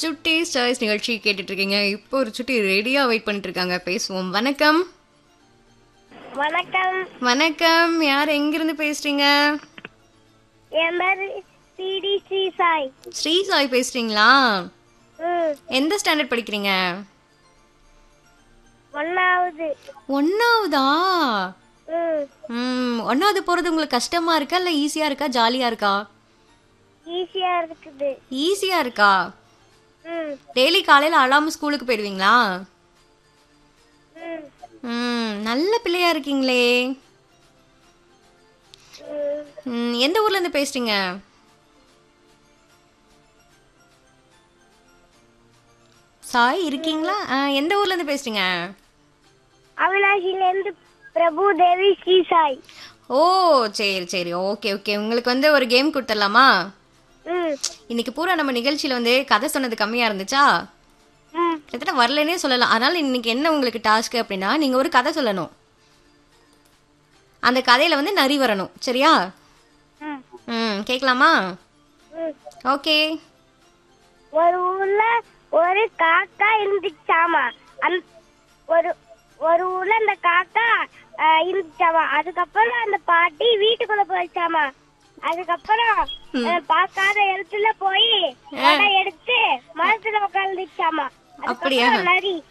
சுட்டி சாய்ஸ் நிகழ்ச்சி கேட்டுட்டு இருக்கீங்க இப்போ ஒரு சுட்டி ரெடியா வெயிட் பண்ணிட்டு இருக்காங்க பேசுவோம் வணக்கம் வணக்கம் வணக்கம் யார் எங்கிருந்து பேசுறீங்க என் பேரு சிடி ஸ்ரீ சாய் ஸ்ரீ சாய் பேசுறீங்களா ம் எந்த ஸ்டாண்டர்ட் படிக்கிறீங்க ஒன்னாவது ஒன்னாவதா ம் ம் ஒன்னாவது போறது உங்களுக்கு கஷ்டமா இருக்கா இல்ல ஈஸியா இருக்கா ஜாலியா இருக்கா ஈஸியா இருக்குது ஈஸியா இருக்கா ம் டெய்லி காலையில அழாம ஸ்கூலுக்கு போயிடுவீங்களா ம் ம் நல்ல பிள்ளையா இருக்கீங்களே ம். ம், எந்த ஊர்ல இருந்து பேசுறீங்க சாய் இருக்கீங்களா ஆ, எந்த ஊர்ல இருந்து பேசுறீங்க அவினாஷிலேருந்து பிரபு தேவி ஸ்ரீ சாய் ஓ சரி சரி ஓகே ஓகே உங்களுக்கு வந்து ஒரு கேம் கொடுத்துடலாமா ம் இன்னைக்கு பூரா நம்ம நிகழ்ச்சியில வந்து கதை சொன்னது கம்மியா இருந்துச்சா ம் கிட்டத்தட்ட வரலனே சொல்லலாம் அதனால இன்னைக்கு என்ன உங்களுக்கு டாஸ்க் அப்படின்னா நீங்க ஒரு கதை சொல்லணும் அந்த கதையில வந்து நரி வரணும் சரியா ம் ம் கேட்கலாமா ம் ஓகே ஒரு ஊர்ல ஒரு காக்கா இருந்துச்சாமா அந் ஒரு ஒரு ஊர்ல அந்த காக்கா அஹ், இருந்துச்சாமா அதுக்கப்புறம் அந்த பாட்டி வீட்டுக்குள்ள போயிடுச்சாமா அதுக்கப்புறம் அஹ், பார்க்காத இடத்துல போய் படம் எடுத்து மரத்துல உட்காந்துச்சாமா அப்படியா? நரி